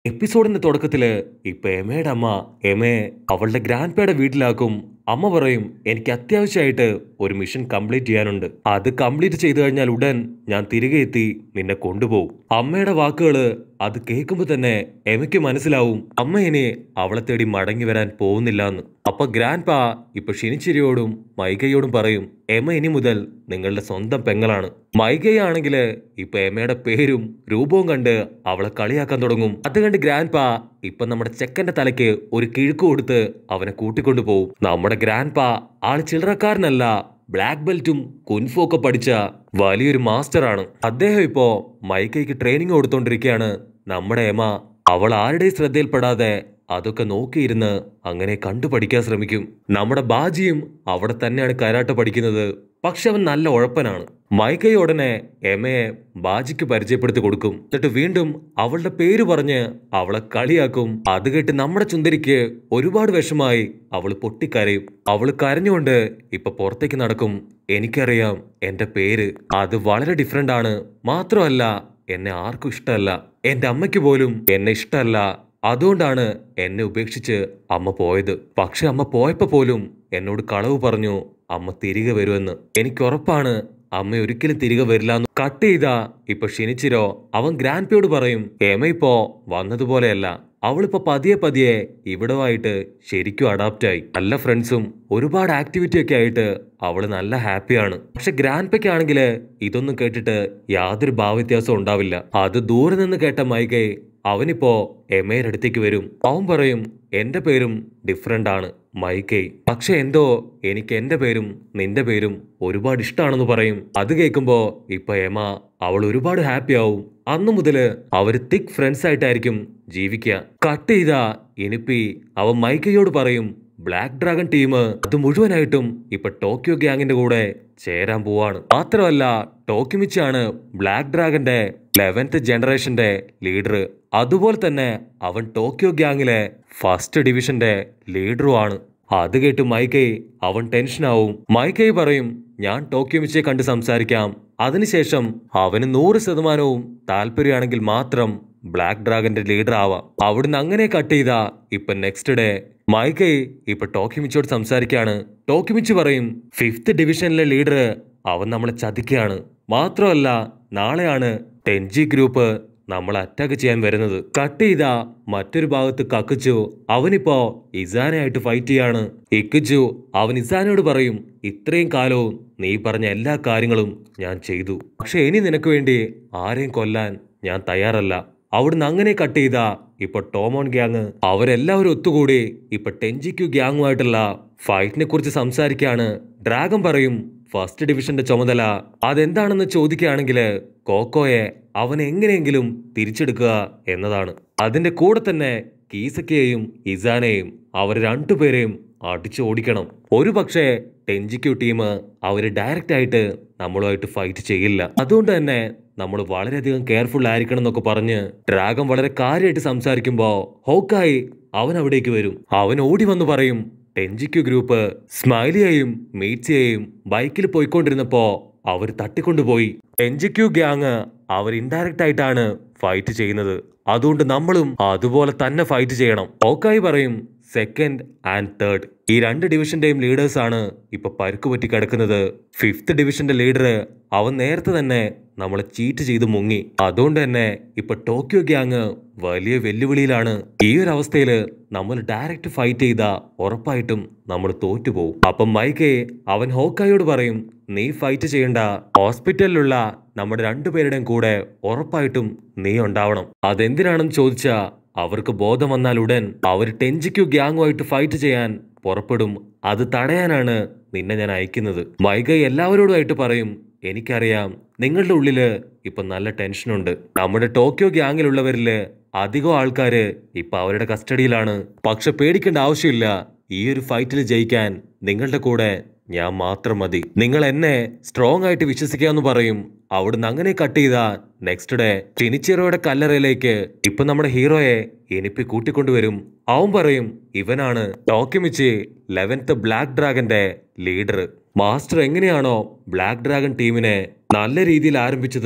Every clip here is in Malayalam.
എപ്പിസോഡിന്റെ തുടക്കത്തില് ഇപ്പൊ എമയുടെ അമ്മ എമയെ അവളുടെ ഗ്രാൻഡ് പേയുടെ വീട്ടിലാക്കും അമ്മ പറയും എനിക്ക് അത്യാവശ്യമായിട്ട് ഒരു മിഷൻ കംപ്ലീറ്റ് ചെയ്യാനുണ്ട് അത് കംപ്ലീറ്റ് ചെയ്തു കഴിഞ്ഞാൽ ഉടൻ ഞാൻ തിരികെ എത്തി നിന്നെ കൊണ്ടുപോകും അമ്മയുടെ വാക്കുകള് അത് കേൾക്കുമ്പോ തന്നെ എമയ്ക്ക് മനസ്സിലാവും അമ്മ ഇനി അവളെ തേടി മടങ്ങി വരാൻ പോകുന്നില്ല എന്ന് അപ്പൊ ഗ്രാൻഡ് പാ ഇപ്പൊ ഷിനിച്ചിരിയോടും മൈകയോടും പറയും എമ ഇനി മുതൽ നിങ്ങളുടെ സ്വന്തം പെങ്ങളാണ് മൈകയാണെങ്കില് ഇപ്പൊ എമയുടെ പേരും രൂപവും കണ്ട് അവളെ കളിയാക്കാൻ തുടങ്ങും അത് കണ്ട് ഗ്രാൻഡ് പാ ഇപ്പൊ നമ്മുടെ ചെക്കന്റെ തലയ്ക്ക് ഒരു കിഴുക്ക് കൊടുത്ത് അവനെ കൂട്ടിക്കൊണ്ടു പോകും നമ്മുടെ ഗ്രാൻഡ് പാ ആള് ചില്ലറക്കാരനല്ല ബ്ലാക്ക് ബെൽറ്റും കുൻഫും ഒക്കെ പഠിച്ച വലിയൊരു മാസ്റ്ററാണ് അദ്ദേഹം ഇപ്പോ മൈക്കയ്ക്ക് ട്രെയിനിങ് കൊടുത്തോണ്ടിരിക്കുകയാണ് നമ്മുടെ എമ അവൾ ആരുടെയും ശ്രദ്ധയിൽപ്പെടാതെ അതൊക്കെ നോക്കിയിരുന്ന് അങ്ങനെ കണ്ടുപഠിക്കാൻ ശ്രമിക്കും നമ്മുടെ ബാജിയും അവിടെ തന്നെയാണ് കരാട്ട പഠിക്കുന്നത് പക്ഷെ അവൻ നല്ല ഉഴപ്പനാണ് മൈക്കൈ ഉടനെ എമയെ ബാജിക്ക് പരിചയപ്പെടുത്തി കൊടുക്കും എന്നിട്ട് വീണ്ടും അവളുടെ പേര് പറഞ്ഞ് അവളെ കളിയാക്കും അത് കേട്ട് നമ്മുടെ ചുന്ദരിക്ക് ഒരുപാട് വിഷമായി അവള് പൊട്ടിക്കരയും അവള് കരഞ്ഞുകൊണ്ട് ഇപ്പൊ പുറത്തേക്ക് നടക്കും എനിക്കറിയാം എന്റെ പേര് അത് വളരെ ഡിഫറെന്റ് ആണ് മാത്രമല്ല എന്നെ ആർക്കും ഇഷ്ടമല്ല എന്റെ അമ്മയ്ക്ക് പോലും എന്നെ ഇഷ്ടമല്ല അതുകൊണ്ടാണ് എന്നെ ഉപേക്ഷിച്ച് അമ്മ പോയത് പക്ഷെ അമ്മ പോയപ്പോ പോലും എന്നോട് കളവ് പറഞ്ഞു അമ്മ തിരികെ വരുമെന്ന് എനിക്ക് ഉറപ്പാണ് അമ്മ ഒരിക്കലും തിരികെ വരില്ല എന്ന് കട്ട് ചെയ്താ ഇപ്പൊ ക്ഷണിച്ചിരോ അവൻ ഗ്രാൻഡ് പിയോട് പറയും എമ ഇപ്പോ വന്നതുപോലെയല്ല അവളിപ്പോ പതിയെ പതിയെ ഇവിടമായിട്ട് ശരിക്കും അഡാപ്റ്റ് ആയി നല്ല ഫ്രണ്ട്സും ഒരുപാട് ആക്ടിവിറ്റി ഒക്കെ ആയിട്ട് അവള് നല്ല ഹാപ്പിയാണ് പക്ഷെ ഗ്രാൻഡ് പെക്കാണെങ്കിൽ ഇതൊന്നും കേട്ടിട്ട് യാതൊരു ഭാവവ്യത്യാസവും ഉണ്ടാവില്ല അത് ദൂരെ നിന്ന് കേട്ട മൈകെ അവനിപ്പോ എമയുടെ അടുത്തേക്ക് വരും അവൻ പറയും എന്റെ പേരും ഡിഫറെന്റ് ആണ് മൈക്കൈ പക്ഷെ എന്തോ എനിക്ക് എന്റെ പേരും നിന്റെ പേരും ഒരുപാട് ഇഷ്ടമാണെന്ന് പറയും അത് കേൾക്കുമ്പോ ഇപ്പൊ എമ അവൾ ഒരുപാട് ഹാപ്പി ആവും അന്നു മുതല് അവര് തിക് ഫ്രണ്ട്സ് ആയിട്ടായിരിക്കും ജീവിക്കുക കട്ട് ചെയ്ത ഇനിപ്പി അവൻ മൈക്കയോട് പറയും ബ്ലാക്ക് ഡ്രാഗൺ ടീം അത് മുഴുവനായിട്ടും ഇപ്പൊ ടോക്കിയോ ഗ്യാങ്ങിന്റെ കൂടെ ചേരാൻ പോവാണ് മാത്രമല്ല ടോക്കിമിച്ചാണ് ബ്ലാക്ക് ഡ്രാഗന്റെ ലെവൻത്ത് ജനറേഷന്റെ ലീഡർ അതുപോലെ തന്നെ അവൻ ടോക്കിയോ ഗ്യാങ്ങിലെ ഫസ്റ്റ് ഡിവിഷന്റെ ലീഡറുമാണ് അത് കേട്ട് മൈക്കൈ അവൻ ടെൻഷനാവും മൈക്കൈ പറയും ഞാൻ ടോക്കിയോമിച്ചെ കണ്ട് സംസാരിക്കാം അതിനുശേഷം അവന് നൂറ് ശതമാനവും താല്പര്യമാണെങ്കിൽ മാത്രം ബ്ലാക്ക് ഡ്രാഗന്റെ ലീഡർ ആവാം അവിടുന്ന് അങ്ങനെ കട്ട് ചെയ്താ ഇപ്പൊ നെക്സ്റ്റ് ഡേ മൈക്കൈ ഇപ്പൊ ടോക്കിമിച്ചോട് സംസാരിക്കാണ് ടോക്കിമിച്ച് പറയും ഫിഫ്ത്ത് ഡിവിഷനിലെ ലീഡർ അവൻ നമ്മളെ ചതിക്കുകയാണ് മാത്രമല്ല നാളെയാണ് ടെൻജി ഗ്രൂപ്പ് നമ്മൾ അറ്റാക്ക് ചെയ്യാൻ വരുന്നത് കട്ട് ചെയ്ത മറ്റൊരു ഭാഗത്ത് കക്കുച്ചു അവനിപ്പോ ഇസാനയായിട്ട് ഫൈറ്റ് ചെയ്യാണ് ഇക്കുച്ചു അവൻ ഇസാനയോട് പറയും ഇത്രയും കാലവും നീ പറഞ്ഞ എല്ലാ കാര്യങ്ങളും ഞാൻ ചെയ്തു പക്ഷെ ഇനി നിനക്ക് വേണ്ടി ആരെയും കൊല്ലാൻ ഞാൻ തയ്യാറല്ല അവിടുന്ന് അങ്ങനെ കട്ട് ചെയ്ത ഇപ്പൊ ടോമോൺ ഗ്യാങ് അവരെല്ലാവരും ഒത്തുകൂടി ഇപ്പൊ ടെൻജിക്യു ഗ്യാങ്ങുമായിട്ടുള്ള ഫൈറ്റിനെ കുറിച്ച് സംസാരിക്കാണ് ഡ്രാഗൺ പറയും ഫസ്റ്റ് ഡിവിഷന്റെ ചുമതല അതെന്താണെന്ന് ചോദിക്കുകയാണെങ്കിൽ കോക്കോയെ അവൻ എങ്ങനെയെങ്കിലും തിരിച്ചെടുക്കുക എന്നതാണ് അതിന്റെ കൂടെ തന്നെ കീസക്കയെയും ഇസാനെയും അവർ രണ്ടുപേരെയും അടിച്ചു ഓടിക്കണം ഒരു പക്ഷേ ടെൻജിക്യു ടീം അവര് ഡയറക്റ്റ് ആയിട്ട് നമ്മളുമായിട്ട് ഫൈറ്റ് ചെയ്യില്ല അതുകൊണ്ട് തന്നെ നമ്മൾ വളരെയധികം കെയർഫുൾ ആയിരിക്കണം എന്നൊക്കെ പറഞ്ഞ് ഡ്രാഗൺ വളരെ കാര്യമായിട്ട് സംസാരിക്കുമ്പോ ഹോക്കായി അവൻ അവിടേക്ക് വരും അവൻ ഓടി വന്ന് പറയും ടെൻജിക്യു ഗ്രൂപ്പ് സ്മൈലിയെയും മീറ്റ്സിയെയും ബൈക്കിൽ പോയിക്കൊണ്ടിരുന്നപ്പോ അവർ തട്ടിക്കൊണ്ടുപോയി ടെൻജിക്യു ഗ്യാങ് അവർ ഇൻഡയറക്റ്റ് ആയിട്ടാണ് ഫൈറ്റ് ചെയ്യുന്നത് അതുകൊണ്ട് നമ്മളും അതുപോലെ തന്നെ ഫൈറ്റ് ചെയ്യണം ഓക്കായി പറയും സെക്കൻഡ് ആൻഡ് തേർഡ് ഈ രണ്ട് ഡിവിഷന്റെയും ലീഡേഴ്സ് ആണ് ഇപ്പൊ പരുക്ക് പറ്റി കിടക്കുന്നത് ഫിഫ്ത്ത് ഡിവിഷന്റെ ലീഡർ അവൻ നേരത്തെ തന്നെ നമ്മളെ ചീറ്റ് ചെയ്ത് മുങ്ങി അതുകൊണ്ട് തന്നെ ഇപ്പൊ ടോക്കിയോ ഗ്യാങ് വലിയ വെല്ലുവിളിയിലാണ് ഈ ഒരു അവസ്ഥയിൽ നമ്മൾ ഡയറക്റ്റ് ഫൈറ്റ് ചെയ്ത ഉറപ്പായിട്ടും നമ്മൾ തോറ്റുപോകും അപ്പം മൈക്കെ അവൻ ഹോക്കായോട് പറയും നീ ഫൈറ്റ് ചെയ്യണ്ട ഹോസ്പിറ്റലിലുള്ള നമ്മുടെ രണ്ടുപേരുടെയും കൂടെ ഉറപ്പായിട്ടും നീ ഉണ്ടാവണം അതെന്തിനാണെന്ന് ചോദിച്ചാ അവർക്ക് ബോധം വന്നാൽ ഉടൻ അവർ ടെൻജിക്യു ഗ്യാങ്ങുമായിട്ട് ഫൈറ്റ് ചെയ്യാൻ പുറപ്പെടും അത് തടയാനാണ് നിന്നെ ഞാൻ അയക്കുന്നത് മൈക എല്ലാവരോടുമായിട്ട് പറയും എനിക്കറിയാം നിങ്ങളുടെ ഉള്ളില് ഇപ്പൊ നല്ല ടെൻഷനുണ്ട് നമ്മുടെ ടോക്കിയോ ഗ്യാങ്ങിലുള്ളവരില് അധികം ആൾക്കാര് ഇപ്പൊ അവരുടെ കസ്റ്റഡിയിലാണ് പക്ഷെ പേടിക്കേണ്ട ആവശ്യമില്ല ഈ ഒരു ഫൈറ്റിൽ ജയിക്കാൻ നിങ്ങളുടെ കൂടെ ഞാൻ മാത്രം മതി നിങ്ങൾ എന്നെ സ്ട്രോങ് ആയിട്ട് വിശ്വസിക്കാന്ന് പറയും അവിടുന്ന് അങ്ങനെ കട്ട് ചെയ്ത നെക്സ്റ്റ് ഡേ ടിനിച്ചിറോയുടെ കല്ലറയിലേക്ക് ഇപ്പൊ നമ്മുടെ ഹീറോയെ എനിപ്പി കൂട്ടിക്കൊണ്ടുവരും അവൻ പറയും ഇവനാണ് ടോക്കിമിച്ചി ലെവൻത്ത് ബ്ലാക്ക് ഡ്രാഗന്റെ ലീഡർ മാസ്റ്റർ എങ്ങനെയാണോ ബ്ലാക്ക് ഡ്രാഗൺ ടീമിനെ നല്ല രീതിയിൽ ആരംഭിച്ചത്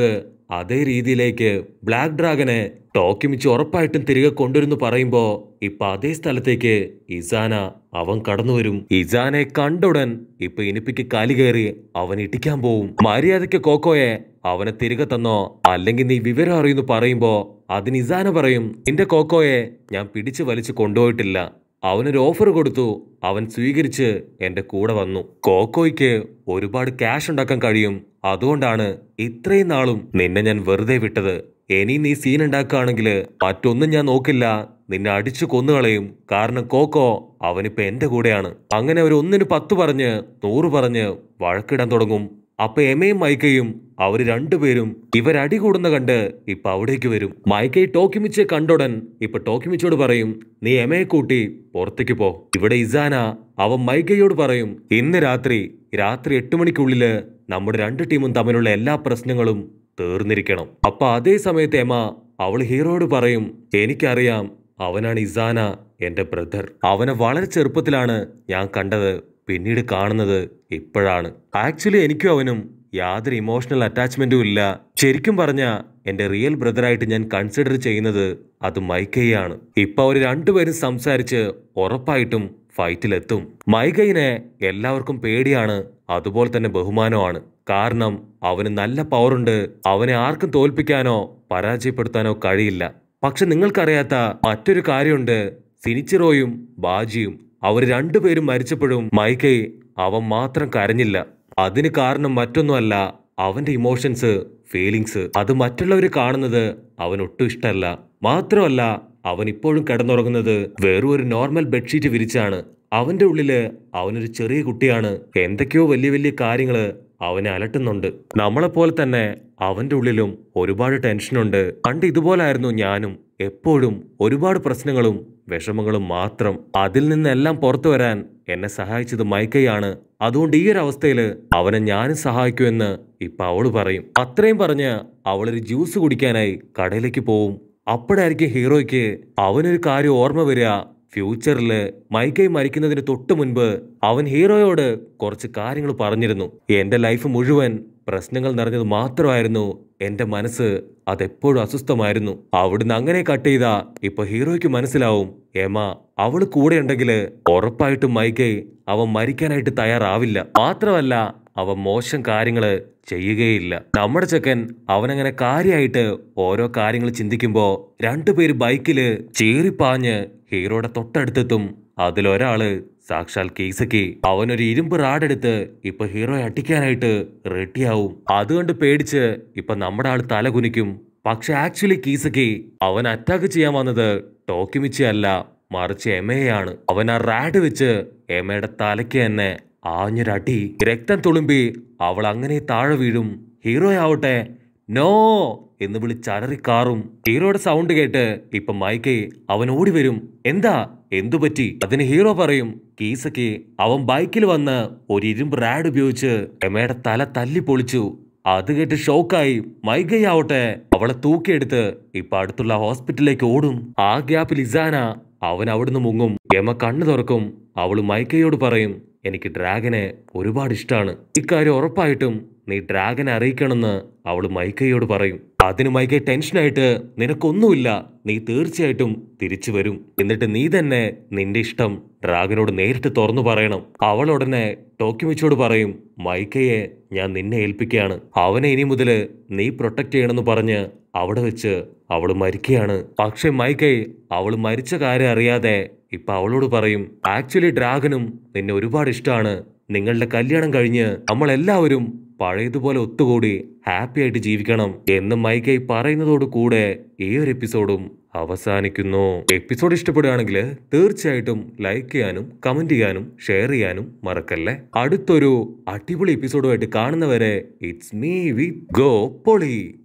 അതേ രീതിയിലേക്ക് ബ്ലാക്ക് ഡ്രാഗനെ ടോക്കിമിച്ച് ഉറപ്പായിട്ടും തിരികെ കൊണ്ടുവരുന്നു പറയുമ്പോ ഇപ്പൊ അതേ സ്ഥലത്തേക്ക് ഇസാന അവൻ കടന്നു വരും ഇസാനെ കണ്ടുടൻ ഇപ്പൊ ഇനിപ്പിക്ക് കാലി കയറി അവൻ ഇടിക്കാൻ പോവും മര്യാദയ്ക്ക് കോക്കോയെ അവനെ തിരികെ തന്നോ അല്ലെങ്കിൽ നീ വിവരം അറിയുന്നു പറയുമ്പോ അതിന് ഇസാന പറയും നിന്റെ കോക്കോയെ ഞാൻ പിടിച്ചു വലിച്ചു കൊണ്ടുപോയിട്ടില്ല അവനൊരു ഓഫർ കൊടുത്തു അവൻ സ്വീകരിച്ച് എന്റെ കൂടെ വന്നു കോക്കോയ്ക്ക് ഒരുപാട് ക്യാഷ് ഉണ്ടാക്കാൻ കഴിയും അതുകൊണ്ടാണ് ഇത്രയും നാളും നിന്നെ ഞാൻ വെറുതെ വിട്ടത് ഇനി നീ സീൻ ഉണ്ടാക്കുകയാണെങ്കിൽ മറ്റൊന്നും ഞാൻ നോക്കില്ല നിന്നെ അടിച്ചു കൊന്നുകളയും കാരണം കോക്കോ അവനിപ്പോ എന്റെ കൂടെയാണ് അങ്ങനെ അവർ ഒന്നിന് പത്ത് പറഞ്ഞ് നൂറ് പറഞ്ഞ് വഴക്കിടാൻ തുടങ്ങും അപ്പൊ എമയും മൈക്കയും അവര് രണ്ടുപേരും ഇവരടി കൂടുന്ന കണ്ട് ഇപ്പൊ അവിടേക്ക് വരും മൈക്കൈ ടോക്കിമിച്ചെ കണ്ടുടൻ ഇപ്പൊ ടോക്കിമിച്ചോട് പറയും നീ എമയെ കൂട്ടി പുറത്തേക്ക് പോ ഇവിടെ ഇസാന അവൻ മൈക്കയോട് പറയും ഇന്ന് രാത്രി രാത്രി എട്ട് മണിക്കുള്ളില് നമ്മുടെ രണ്ട് ടീമും തമ്മിലുള്ള എല്ലാ പ്രശ്നങ്ങളും തീർന്നിരിക്കണം അപ്പൊ അതേ സമയത്ത് എമ അവൾ ഹീറോയോട് പറയും എനിക്കറിയാം അവനാണ് ഇസാന എന്റെ ബ്രദർ അവനെ വളരെ ചെറുപ്പത്തിലാണ് ഞാൻ കണ്ടത് പിന്നീട് കാണുന്നത് ഇപ്പോഴാണ് ആക്ച്വലി എനിക്കും അവനും യാതൊരു ഇമോഷണൽ അറ്റാച്ച്മെന്റും ഇല്ല ശരിക്കും പറഞ്ഞ എന്റെ റിയൽ ബ്രദറായിട്ട് ഞാൻ കൺസിഡർ ചെയ്യുന്നത് അത് മൈക്കയാണ് ഇപ്പൊ അവർ രണ്ടുപേരും സംസാരിച്ച് ഉറപ്പായിട്ടും ഫൈറ്റിലെത്തും മൈകയിനെ എല്ലാവർക്കും പേടിയാണ് അതുപോലെ തന്നെ ബഹുമാനമാണ് കാരണം അവന് നല്ല പവറുണ്ട് അവനെ ആർക്കും തോൽപ്പിക്കാനോ പരാജയപ്പെടുത്താനോ കഴിയില്ല പക്ഷെ നിങ്ങൾക്കറിയാത്ത മറ്റൊരു കാര്യമുണ്ട് സിനിച്ചിറോയും ബാജിയും അവർ രണ്ടുപേരും മരിച്ചപ്പോഴും മൈക്കൈ അവൻ മാത്രം കരഞ്ഞില്ല അതിന് കാരണം മറ്റൊന്നുമല്ല അവന്റെ ഇമോഷൻസ് ഫീലിങ്സ് അത് മറ്റുള്ളവർ കാണുന്നത് അവൻ ഒട്ടും ഇഷ്ടമല്ല മാത്രമല്ല അവൻ ഇപ്പോഴും കിടന്നുറങ്ങുന്നത് വെറും ഒരു നോർമൽ ബെഡ്ഷീറ്റ് വിരിച്ചാണ് അവന്റെ ഉള്ളില് അവനൊരു ചെറിയ കുട്ടിയാണ് എന്തൊക്കെയോ വലിയ വലിയ കാര്യങ്ങള് അവനെ അലട്ടുന്നുണ്ട് നമ്മളെപ്പോലെ തന്നെ അവന്റെ ഉള്ളിലും ഒരുപാട് ടെൻഷനുണ്ട് പണ്ട് ഇതുപോലായിരുന്നു ഞാനും എപ്പോഴും ഒരുപാട് പ്രശ്നങ്ങളും വിഷമങ്ങളും മാത്രം അതിൽ നിന്നെല്ലാം പുറത്തു വരാൻ എന്നെ സഹായിച്ചത് മൈക്കയാണ് അതുകൊണ്ട് ഈ ഒരു അവസ്ഥയില് അവനെ ഞാനും സഹായിക്കുമെന്ന് ഇപ്പൊ അവള് പറയും അത്രയും പറഞ്ഞ് അവളൊരു ജ്യൂസ് കുടിക്കാനായി കടയിലേക്ക് പോവും അപ്പോഴായിരിക്കും ഹീറോയ്ക്ക് അവനൊരു കാര്യം ഓർമ്മ വരിക ഫ്യൂച്ചറില് മൈക്കൈ മരിക്കുന്നതിന് തൊട്ട് മുൻപ് അവൻ ഹീറോയോട് കുറച്ച് കാര്യങ്ങൾ പറഞ്ഞിരുന്നു എന്റെ ലൈഫ് മുഴുവൻ പ്രശ്നങ്ങൾ നിറഞ്ഞത് മാത്രമായിരുന്നു എന്റെ മനസ്സ് അതെപ്പോഴും അസ്വസ്ഥമായിരുന്നു അവിടുന്ന് അങ്ങനെ കട്ട് ചെയ്താ ഇപ്പൊ ഹീറോയ്ക്ക് മനസ്സിലാവും ഏമ അവള് കൂടെ ഉണ്ടെങ്കില് ഉറപ്പായിട്ടും മൈക്കൈ അവൻ മരിക്കാനായിട്ട് തയ്യാറാവില്ല മാത്രമല്ല അവൻ മോശം കാര്യങ്ങള് ചെയ്യുകയില്ല നമ്മുടെ ചെക്കൻ അവനങ്ങനെ കാര്യമായിട്ട് ഓരോ കാര്യങ്ങൾ ചിന്തിക്കുമ്പോ രണ്ടുപേര് ബൈക്കില് ചീറിപ്പാഞ്ഞ് ഹീറോയുടെ തൊട്ടടുത്തെത്തും അതിലൊരാള് സാക്ഷാൽ കേസക്കി അവനൊരു ഇരുമ്പ് റാഡെടുത്ത് ഇപ്പൊ ഹീറോയെ അടിക്കാനായിട്ട് റെഡിയാവും അതുകൊണ്ട് പേടിച്ച് ഇപ്പൊ നമ്മുടെ ആള് തല കുനിക്കും പക്ഷെ ആക്ച്വലി കീസക്കി അവൻ അറ്റാക്ക് ചെയ്യാൻ വന്നത് ടോക്കിമിച്ചി അല്ല മറിച്ച് എമയാണ് അവൻ ആ റാഡ് വെച്ച് എമയുടെ തലയ്ക്ക് തന്നെ ആഞ്ഞൊരടി രക്തം തുളുമ്പി അവൾ അങ്ങനെ താഴെ വീഴും ഹീറോ ആവട്ടെ നോ എന്ന് വിളിച്ചലറിക്കാറും ഹീറോയുടെ സൗണ്ട് കേട്ട് ഇപ്പൊ മൈക്കൈ അവൻ ഓടി വരും എന്താ എന്തു പറ്റി അതിന് ഹീറോ പറയും കീസക്ക് അവൻ ബൈക്കിൽ വന്ന് ഒരു ഇരുമ്പ് റാഡ് ഉപയോഗിച്ച് എമയുടെ തല തല്ലി പൊളിച്ചു അത് കേട്ട് ഷോക്കായി മൈകൈ ആവട്ടെ അവളെ തൂക്കിയെടുത്ത് ഇപ്പൊ അടുത്തുള്ള ഹോസ്പിറ്റലിലേക്ക് ഓടും ആ ഗ്യാപ്പിൽ ഇസാന അവൻ അവിടുന്ന് മുങ്ങും എമ കണ്ണു തുറക്കും അവള് മൈക്കയോട് പറയും എനിക്ക് ഡ്രാഗനെ ഒരുപാട് ഇഷ്ടമാണ് ഇക്കാര്യം ഉറപ്പായിട്ടും നീ ഡ്രാഗനെ അറിയിക്കണമെന്ന് അവള് മൈക്കയോട് പറയും അതിന് മൈക്കൈ ടെൻഷനായിട്ട് നിനക്കൊന്നുമില്ല നീ തീർച്ചയായിട്ടും തിരിച്ചു വരും എന്നിട്ട് നീ തന്നെ നിന്റെ ഇഷ്ടം ഡ്രാഗനോട് നേരിട്ട് തുറന്നു പറയണം അവൾ ഉടനെ ടോക്കിമിച്ചോട് പറയും മൈക്കയെ ഞാൻ നിന്നെ ഏൽപ്പിക്കുകയാണ് അവനെ ഇനി മുതല് നീ പ്രൊട്ടക്ട് ചെയ്യണമെന്ന് പറഞ്ഞ് അവിടെ വെച്ച് അവള് മരിക്കുകയാണ് പക്ഷെ മൈക്കൈ അവള് മരിച്ച കാര്യം അറിയാതെ ഇപ്പൊ അവളോട് പറയും ആക്ച്വലി ഡ്രാഗനും നിന്നെ ഒരുപാട് ഇഷ്ടമാണ് നിങ്ങളുടെ കല്യാണം കഴിഞ്ഞ് നമ്മൾ എല്ലാവരും പഴയതുപോലെ ഒത്തുകൂടി ഹാപ്പി ആയിട്ട് ജീവിക്കണം എന്ന് മൈക്കൈ പറയുന്നതോട് കൂടെ ഈ ഒരു എപ്പിസോഡും അവസാനിക്കുന്നു എപ്പിസോഡ് ഇഷ്ടപ്പെടുകയാണെങ്കിൽ തീർച്ചയായിട്ടും ലൈക്ക് ചെയ്യാനും കമന്റ് ചെയ്യാനും ഷെയർ ചെയ്യാനും മറക്കല്ലേ അടുത്തൊരു അടിപൊളി എപ്പിസോഡുമായിട്ട് കാണുന്നവരെ ഇറ്റ്സ് മീ വിത്ത് ഗോ പൊളി